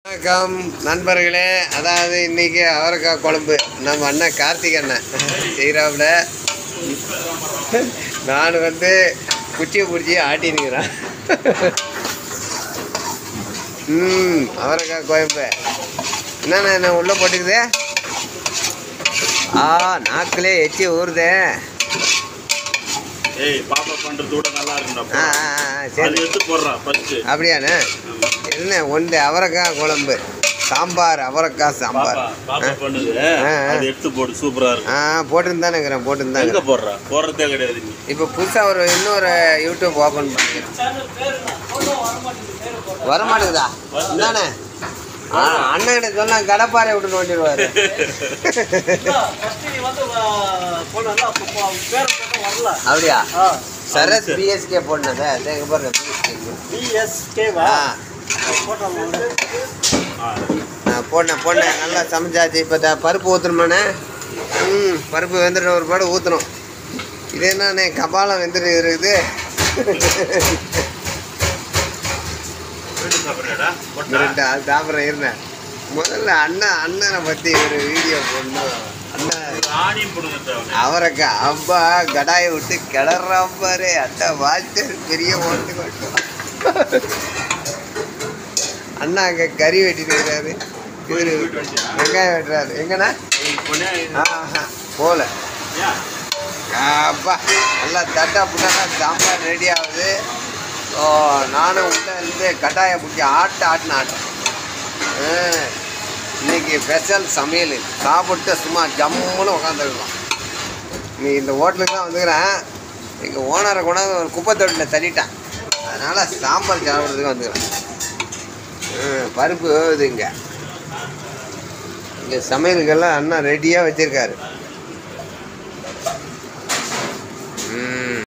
வணக்கம் நண்பர்களே அதாவது இன்னைக்கு அவரைக்காய் குழம்பு நம்ம அண்ணன் கார்த்திக் அண்ணன் செய்கிறாப்புல நான் வந்து குச்சியை பிடிச்சி ஆட்டினுக்கிறேன் ம் அவரைக்காய் குழம்பு என்னண்ணா என்ன உள்ளே போட்டுக்குது ஆ நாக்கிலே எச்சி ஊறுதே ஏய் பாப்பா பண்றது கூட நல்லா ஆ இருக்கும்டா ஆ, ஆ, அது சரி எடுத்து போடுறான் ஃபர்ஸ்ட் அப்படியாண்ணே என்ன ஒன்று அவரைக்காய் குழம்பு சாம்பார் அவரைக்காய் சாம்பார் பாப்பா பாப்பா பண்ணுது ஆ, ஆ. அது எடுத்து போடு சூப்பரா இருக்கும் ஆ போட்டுருந்தானுங்கிறேன் எங்க போட்டுருந்தாங்க போடுறா போடுறதே கிடையாது நீ இப்போ புதுசாக ஒரு இன்னொரு யூடியூப் ஓப்பன் பண்ணிக்கிறேன் வர மாட்டேங்குதா என்னண்ணே ஆ அண்ணன் சொன்னா கடப்பாறை விட்டு நோண்டிடுவாரு அப்படியா சரத் பிஎஸ்கே போடனது அது எங்க பாருங்க பிஎஸ்கே ஆ ஆ, ஆ, போடணேன் போடணேன் நல்லா சமைச்சாச்சு இப்போ த பருப்பு ஊற்றணுமாண்ணே ம் பருப்பு வெந்துட்டு ஒரு பாடு ஊற்றணும் இது என்னண்ணே கபாலம் வெந்துட்டு இருக்குது வீட்டு சாப்பிடுறியாடா? போட்டா? மிரட்டா அது சாப்பிட்றேன் இருந்தேன் முதல்ல அண்ணன் அண்ணனை பற்றி ஒரு வீடியோ போடணும் அண்ணன் ஒரு ஆணியம் போடுங்க தேவனே. அவரைக்கா அப்பா கடாயை விட்டு கிளறான் பாரு அண்ணா வாச்சர் பெரிய ஓட்டு கொட்டும் அண்ணா அங்கே கறி வெட்டிட்டு இருக்காரு இவரு வீட்டு வண்டியா? வெங்காயம் வெட்டுறாரு எங்கண்ணா ஏய், பொண்ணே, ஆஹா போகல ஏன்? அப்பா நல்லா தட்டா புட்டா சாம்பார் ரெடி ஆகுது ஓ நானும் உள்ள இருந்து கட்டாயை பிடிச்சி ஆட்டு ஆட்டுன ஆட்டம் ஆ, இன்னைக்கு ஸ்பெஷல் சமையல் சாப்பிட்டு சும்மா ஜம்முன்னு உட்காந்துருக்கோம் நீ இந்த ஹோட்டலுக்கு தான் வந்துக்கிறேன் எங்கள் ஓனரை கொண்டாந்து ஒரு குப்பை தொட்டில் தள்ளிட்டான் அதனால் சாம்பார் சாப்பிட்றதுக்கு வந்துக்கிறேன் ஆ, பருப்பு வேகுது இங்கே இங்கே சமையலுக்கெல்லாம் அண்ணா ரெடியாக வச்சுருக்காரு ம்